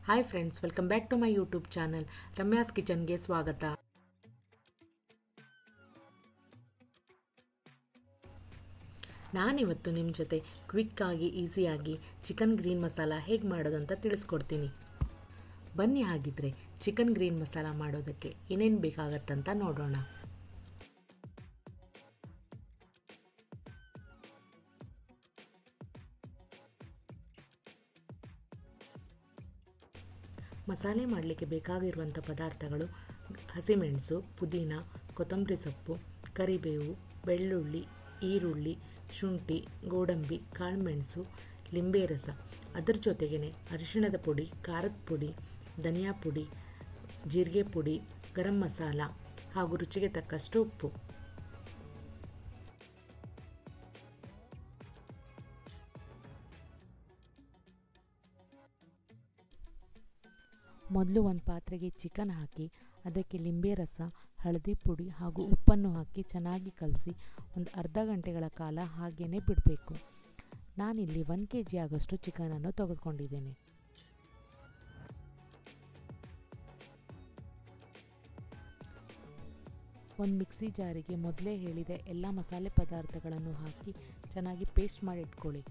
hi friends welcome back to my YouTube channel Ramya's ಕಿಚನ್ಗೆ ಸ್ವಾಗತ ನಾನಿವತ್ತು ನಿಮ್ಮ ಜೊತೆ ಕ್ವಿಕ್ಕಾಗಿ ಈಸಿಯಾಗಿ ಚಿಕನ್ ಗ್ರೀನ್ ಮಸಾಲ ಹೇಗೆ ಮಾಡೋದಂತ ತಿಳಿಸ್ಕೊಡ್ತೀನಿ ಬನ್ನಿ ಹಾಗಿದ್ರೆ ಚಿಕನ್ ಗ್ರೀನ್ ಮಸಾಲ ಮಾಡೋದಕ್ಕೆ ಏನೇನು ಬೇಕಾಗತ್ತಂತ ನೋಡೋಣ ಮಸಾಲೆ ಮಾಡಲಿಕ್ಕೆ ಬೇಕಾಗಿರುವಂಥ ಪದಾರ್ಥಗಳು ಹಸಿಮೆಣಸು ಪುದೀನ ಕೊತ್ತಂಬರಿ ಸೊಪ್ಪು ಕರಿಬೇವು ಬೆಳ್ಳುಳ್ಳಿ ಈರುಳ್ಳಿ ಶುಂಠಿ ಗೋಡಂಬಿ ಕಾಳುಮೆಣಸು ಲಿಂಬೆ ರಸ ಅದರ ಜೊತೆಗೇ ಅರಿಶಿಣದ ಪುಡಿ ಖಾರದ ಪುಡಿ ಧನಿಯಾ ಪುಡಿ ಜೀರಿಗೆ ಪುಡಿ ಗರಂ ಮಸಾಲ ಹಾಗೂ ರುಚಿಗೆ ತಕ್ಕಷ್ಟು ಉಪ್ಪು ಮೊದಲು ಒಂದು ಪಾತ್ರೆಗೆ ಚಿಕನ್ ಹಾಕಿ ಅದಕ್ಕೆ ಲಿಂಬೆ ರಸ ಹಳದಿ ಪುಡಿ ಹಾಗೂ ಉಪ್ಪನ್ನು ಹಾಕಿ ಚೆನ್ನಾಗಿ ಕಲಸಿ ಒಂದು ಅರ್ಧ ಗಂಟೆಗಳ ಕಾಲ ಹಾಗೇ ಬಿಡಬೇಕು ನಾನಿಲ್ಲಿ ಒಂದು ಕೆ ಜಿ ಆಗೋಷ್ಟು ಚಿಕನನ್ನು ತೆಗೆದುಕೊಂಡಿದ್ದೇನೆ ಒಂದು ಮಿಕ್ಸಿ ಜಾರಿಗೆ ಮೊದಲೇ ಹೇಳಿದೆ ಎಲ್ಲ ಮಸಾಲೆ ಪದಾರ್ಥಗಳನ್ನು ಹಾಕಿ ಚೆನ್ನಾಗಿ ಪೇಸ್ಟ್ ಮಾಡಿ ಇಟ್ಕೊಳ್ಳಿ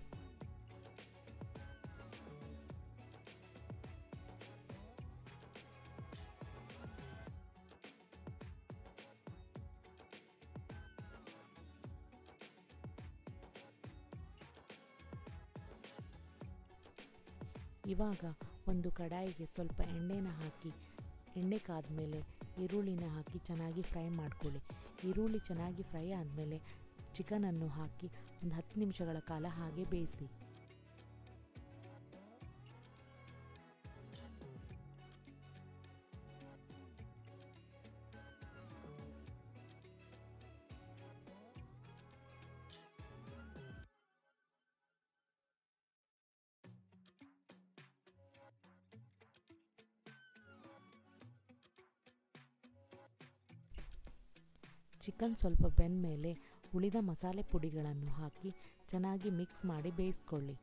ಇವಾಗ ಒಂದು ಕಡಾಯಿಗೆ ಸ್ವಲ್ಪ ಎಣ್ಣೆನ ಹಾಕಿ ಎಣ್ಣೆ ಕಾದ್ಮೇಲೆ ಈರುಳ್ಳಿನ ಹಾಕಿ ಚೆನ್ನಾಗಿ ಫ್ರೈ ಮಾಡ್ಕೊಳ್ಳಿ ಈರುಳ್ಳಿ ಚೆನ್ನಾಗಿ ಫ್ರೈ ಆದಮೇಲೆ ಚಿಕನನ್ನು ಹಾಕಿ ಒಂದು ಹತ್ತು ನಿಮಿಷಗಳ ಕಾಲ ಹಾಗೆ ಬೇಯಿಸಿ ಚಿಕನ್ ಸ್ವಲ್ಪ ಬೆಂದ ಮೇಲೆ ಉಳಿದ ಮಸಾಲೆ ಪುಡಿಗಳನ್ನು ಹಾಕಿ ಚೆನ್ನಾಗಿ ಮಿಕ್ಸ್ ಮಾಡಿ ಬೇಯಿಸ್ಕೊಳ್ಳಿ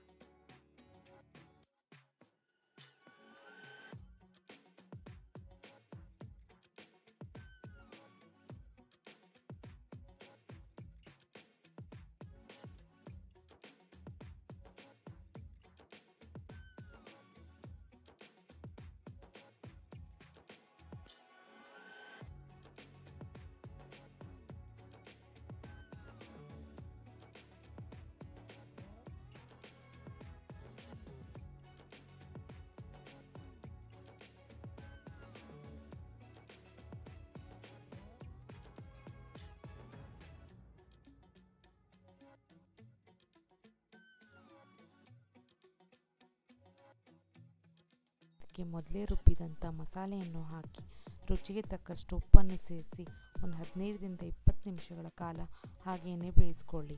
ಅದಕ್ಕೆ ಮೊದಲೇ ರುಬ್ಬಿದಂಥ ಮಸಾಲೆಯನ್ನು ಹಾಕಿ ರುಚಿಗೆ ತಕ್ಕಷ್ಟು ಉಪ್ಪನ್ನು ಸೇರಿಸಿ ಒಂದು ಹದಿನೈದರಿಂದ ಇಪ್ಪತ್ತು ನಿಮಿಷಗಳ ಕಾಲ ಹಾಗೇನೆ ಬೇಯಿಸ್ಕೊಳ್ಳಿ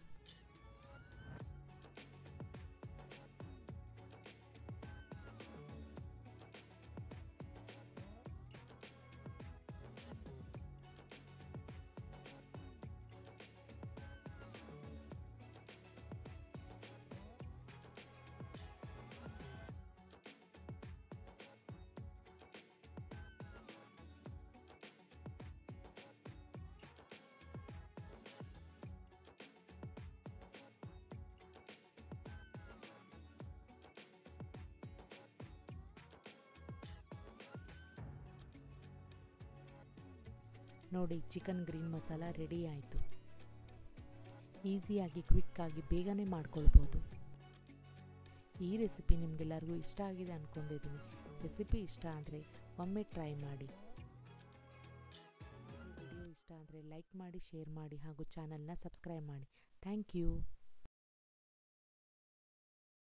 ನೋಡಿ ಚಿಕನ್ ಗ್ರೀನ್ ಮಸಾಲ ರೆಡಿ ಆಯಿತು ಈಸಿಯಾಗಿ ಕ್ವಿಕ್ಕಾಗಿ ಬೇಗನೆ ಮಾಡ್ಕೊಳ್ಬೋದು ಈ ರೆಸಿಪಿ ನಿಮಗೆಲ್ಲರಿಗೂ ಇಷ್ಟ ಆಗಿದೆ ಅಂದ್ಕೊಂಡಿದ್ದೀನಿ ರೆಸಿಪಿ ಇಷ್ಟ ಆದರೆ ಒಮ್ಮೆ ಟ್ರೈ ಮಾಡಿ ವಿಡಿಯೋ ಇಷ್ಟ ಆದರೆ ಲೈಕ್ ಮಾಡಿ ಶೇರ್ ಮಾಡಿ ಹಾಗೂ ಚಾನಲ್ನ ಸಬ್ಸ್ಕ್ರೈಬ್ ಮಾಡಿ ಥ್ಯಾಂಕ್ ಯು